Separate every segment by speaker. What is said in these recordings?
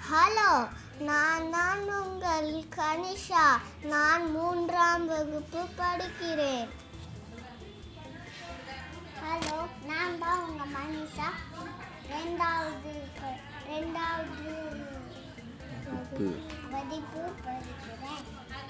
Speaker 1: hello நான் தான் உங்கள் கனிஷா நான் மூன்றாம் வகுப்பு படிக்கிறேன் ஹலோ நான் தான் உங்கள் மனிஷா ரெண்டாவது ப- ரெண்டாவது
Speaker 2: உப்பு
Speaker 1: வகுப்பு படிக்கிறேன்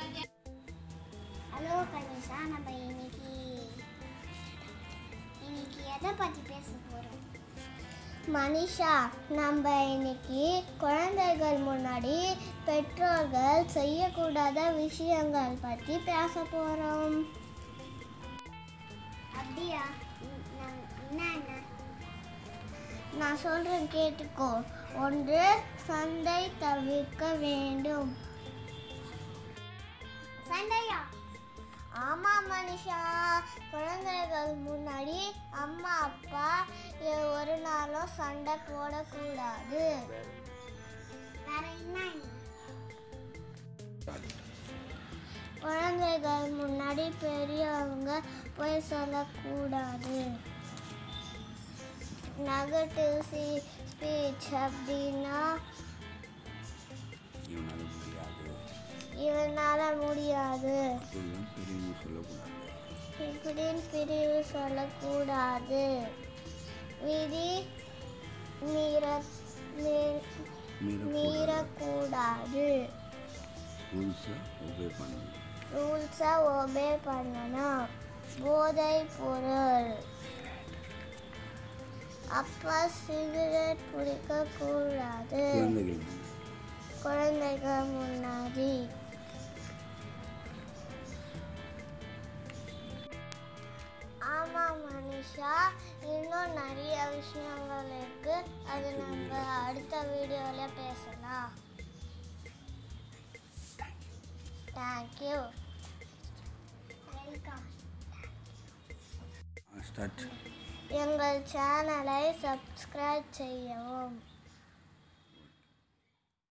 Speaker 1: ஹலோ கனிஷா நம்ம இன்னைக்கு இன்னைக்கு எதை பற்றி பேச போகிறோம் மனிஷா நம்ம இன்னைக்கு குழந்தைகள் முன்னாடி பெற்றோர்கள் செய்யக்கூடாத விஷயங்கள் பற்றி பேச போகிறோம் அப்படியா என்ன நான் சொல்றேன் கேட்டுக்கோ ஒன்று சண்டை தவிர்க்க வேண்டும் சண்டையா ஆமா மனுஷா குழந்தைகள் முன்னாடி அம்மா அப்பா எ- ஒரு நாளும் சண்டை போடக்கூடாது வேற என்ன குழந்தைகள் முன்னாடி பெரியவங்க போய் சொல்லக்கூடாது நெகட்டிவ் சி ஸ்பீச் அப்படின்னா
Speaker 2: இவனால முடியாது
Speaker 1: இவனால முடியாது
Speaker 2: அப்படிலாம் பெரியவங்க சொல்லக்கூடாது
Speaker 1: இப்படின்னு பிரிவு சொல்லக்கூடாது விதி மீற மீ-
Speaker 2: மீறக்கூடாது
Speaker 1: மீறக்கூடாது
Speaker 2: ரூல்ஸை ஒபே பண்ணணும்
Speaker 1: ரூல்ஸை ஒபே பண்ணணும் போதை பொருள் அப்பா சிகரெட் பிடிக்கக்கூடாது
Speaker 2: குழந்தைகள்
Speaker 1: குழந்தைகள் முன்னாடி ஆமாம் மனிஷா இன்னும் நிறைய விஷயங்கள் இருக்கு அது நம்ம அடுத்த வீடியோவில் பேசலாம் தேங்க்யூ வெல்கம்
Speaker 2: ஸ்டார்ட்
Speaker 1: எங்கள் சேனலை சப்ஸ்கிரைப் செய்யவும்